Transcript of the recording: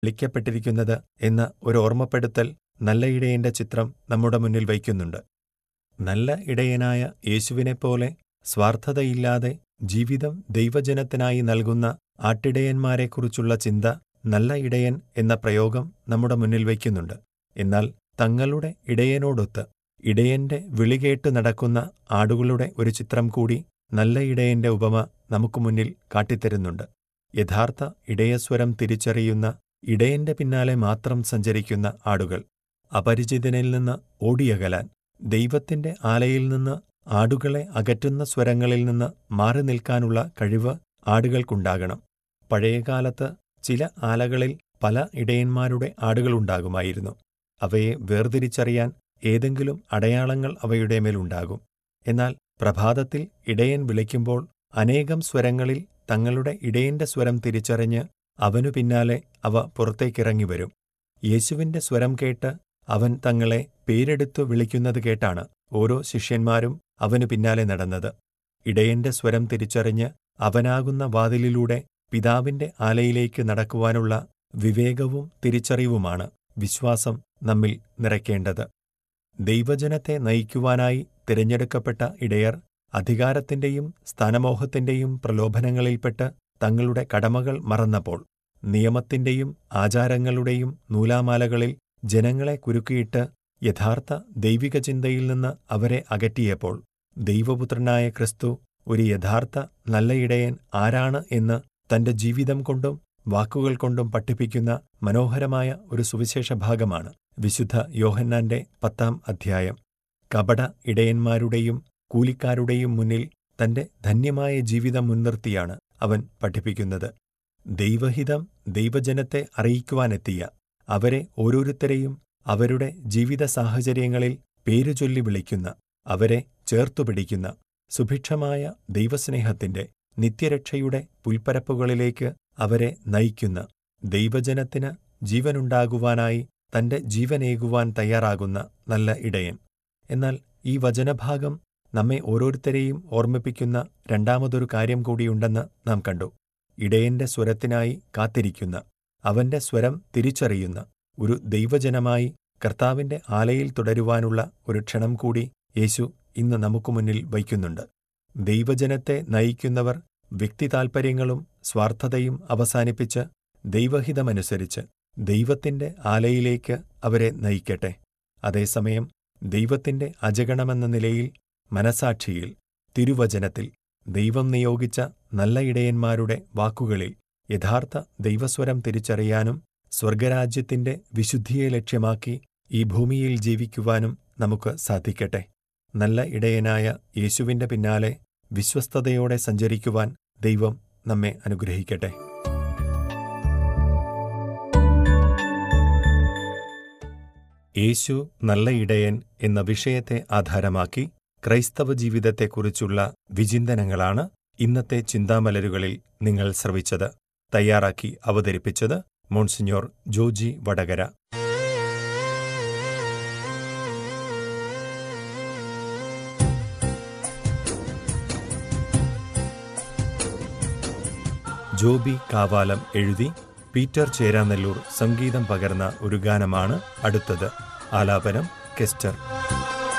വിളിക്കപ്പെട്ടിരിക്കുന്നത് എന്ന ഒരു ഓർമ്മപ്പെടുത്തൽ നല്ല ഇടയന്റെ ചിത്രം നമ്മുടെ മുന്നിൽ വയ്ക്കുന്നുണ്ട് നല്ല ഇടയനായ യേശുവിനെപ്പോലെ സ്വാർത്ഥതയില്ലാതെ ജീവിതം ദൈവജനത്തിനായി നൽകുന്ന ആട്ടിടയന്മാരെക്കുറിച്ചുള്ള ചിന്ത നല്ല ഇടയൻ എന്ന പ്രയോഗം നമ്മുടെ മുന്നിൽ വയ്ക്കുന്നുണ്ട് എന്നാൽ തങ്ങളുടെ ഇടയനോടൊത്ത് ഇടയന്റെ വിളികേട്ട് നടക്കുന്ന ആടുകളുടെ ഒരു ചിത്രം കൂടി നല്ല ഇടയന്റെ ഉപമ നമുക്ക് മുന്നിൽ കാട്ടിത്തരുന്നുണ്ട് യഥാർത്ഥ ഇടയസ്വരം തിരിച്ചറിയുന്ന ഇടയന്റെ പിന്നാലെ മാത്രം സഞ്ചരിക്കുന്ന ആടുകൾ അപരിചിതനിൽ നിന്ന് ഓടിയകലാൻ ദൈവത്തിന്റെ ആലയിൽ നിന്ന് ആടുകളെ അകറ്റുന്ന സ്വരങ്ങളിൽ നിന്ന് മാറി നിൽക്കാനുള്ള കഴിവ് ആടുകൾക്കുണ്ടാകണം പഴയകാലത്ത് ചില ആലകളിൽ പല ഇടയന്മാരുടെ ആടുകളുണ്ടാകുമായിരുന്നു അവയെ വേർതിരിച്ചറിയാൻ ഏതെങ്കിലും അടയാളങ്ങൾ അവയുടെ മേലുണ്ടാകും എന്നാൽ പ്രഭാതത്തിൽ ഇടയൻ വിളിക്കുമ്പോൾ അനേകം സ്വരങ്ങളിൽ തങ്ങളുടെ ഇടയന്റെ സ്വരം തിരിച്ചറിഞ്ഞ് അവനു പിന്നാലെ അവ പുറത്തേക്കിറങ്ങി വരും യേശുവിന്റെ സ്വരം കേട്ട് അവൻ തങ്ങളെ പേരെടുത്തു വിളിക്കുന്നത് കേട്ടാണ് ഓരോ ശിഷ്യന്മാരും അവനു പിന്നാലെ നടന്നത് ഇടയന്റെ സ്വരം തിരിച്ചറിഞ്ഞ് അവനാകുന്ന വാതിലിലൂടെ പിതാവിന്റെ ആലയിലേക്ക് നടക്കുവാനുള്ള വിവേകവും തിരിച്ചറിവുമാണ് വിശ്വാസം നമ്മിൽ നിറയ്ക്കേണ്ടത് ദൈവജനത്തെ നയിക്കുവാനായി തിരഞ്ഞെടുക്കപ്പെട്ട ഇടയർ അധികാരത്തിന്റെയും സ്ഥാനമോഹത്തിന്റെയും പ്രലോഭനങ്ങളിൽപ്പെട്ട് തങ്ങളുടെ കടമകൾ മറന്നപ്പോൾ നിയമത്തിന്റെയും ആചാരങ്ങളുടെയും നൂലാമാലകളിൽ ജനങ്ങളെ കുരുക്കിയിട്ട് യഥാർത്ഥ ദൈവിക ചിന്തയിൽ നിന്ന് അവരെ അകറ്റിയപ്പോൾ ദൈവപുത്രനായ ക്രിസ്തു ഒരു യഥാർത്ഥ നല്ല ഇടയൻ ആരാണ് എന്ന് തന്റെ ജീവിതം കൊണ്ടും വാക്കുകൾ കൊണ്ടും പഠിപ്പിക്കുന്ന മനോഹരമായ ഒരു സുവിശേഷ ഭാഗമാണ് വിശുദ്ധ യോഹന്നാന്റെ പത്താം അധ്യായം കപട ഇടയന്മാരുടെയും കൂലിക്കാരുടെയും മുന്നിൽ തന്റെ ധന്യമായ ജീവിതം മുൻനിർത്തിയാണ് അവൻ പഠിപ്പിക്കുന്നത് ദൈവഹിതം ദൈവജനത്തെ അറിയിക്കുവാനെത്തിയ അവരെ ഓരോരുത്തരെയും അവരുടെ ജീവിത സാഹചര്യങ്ങളിൽ പേരുചൊല്ലി വിളിക്കുന്ന അവരെ ചേർത്തുപിടിക്കുന്ന സുഭിക്ഷമായ ദൈവസ്നേഹത്തിന്റെ നിത്യരക്ഷയുടെ പുൽപ്പരപ്പുകളിലേക്ക് അവരെ നയിക്കുന്ന ദൈവജനത്തിന് ജീവനുണ്ടാകുവാനായി തന്റെ ജീവനേകുവാൻ തയ്യാറാകുന്ന നല്ല ഇടയൻ എന്നാൽ ഈ വചനഭാഗം നമ്മെ ഓരോരുത്തരെയും ഓർമ്മിപ്പിക്കുന്ന രണ്ടാമതൊരു കാര്യം കൂടിയുണ്ടെന്ന് നാം കണ്ടു ഇടയന്റെ സ്വരത്തിനായി കാത്തിരിക്കുന്ന അവന്റെ സ്വരം തിരിച്ചറിയുന്ന ഒരു ദൈവജനമായി കർത്താവിന്റെ ആലയിൽ തുടരുവാനുള്ള ഒരു ക്ഷണം കൂടി യേശു ഇന്ന് നമുക്ക് മുന്നിൽ വയ്ക്കുന്നുണ്ട് ദൈവജനത്തെ നയിക്കുന്നവർ വ്യക്തിതാൽപര്യങ്ങളും സ്വാർത്ഥതയും അവസാനിപ്പിച്ച് ദൈവഹിതമനുസരിച്ച് ദൈവത്തിന്റെ ആലയിലേക്ക് അവരെ നയിക്കട്ടെ അതേസമയം ദൈവത്തിന്റെ അജഗണമെന്ന നിലയിൽ മനസാക്ഷിയിൽ തിരുവചനത്തിൽ ദൈവം നിയോഗിച്ച നല്ല ഇടയന്മാരുടെ വാക്കുകളിൽ യഥാർത്ഥ ദൈവസ്വരം തിരിച്ചറിയാനും സ്വർഗരാജ്യത്തിന്റെ വിശുദ്ധിയെ ലക്ഷ്യമാക്കി ഈ ഭൂമിയിൽ ജീവിക്കുവാനും നമുക്ക് സാധിക്കട്ടെ നല്ല ഇടയനായ യേശുവിന്റെ പിന്നാലെ വിശ്വസ്തയോടെ സഞ്ചരിക്കുവാൻ ദൈവം നമ്മെ അനുഗ്രഹിക്കട്ടെ യേശു നല്ല ഇടയൻ എന്ന വിഷയത്തെ ആധാരമാക്കി ക്രൈസ്തവ ജീവിതത്തെക്കുറിച്ചുള്ള വിചിന്തനങ്ങളാണ് ഇന്നത്തെ ചിന്താമലരുകളിൽ നിങ്ങൾ ശ്രവിച്ചത് തയ്യാറാക്കി അവതരിപ്പിച്ചത് മോൺസിഞ്ഞോർ ജോജി വടകര ജോബി കാവാലം എഴുതി പീറ്റർ ചേരാനെല്ലൂർ സംഗീതം പകർന്ന ഒരു ഗാനമാണ് അടുത്തത് ആലാപനം കെസ്റ്റർ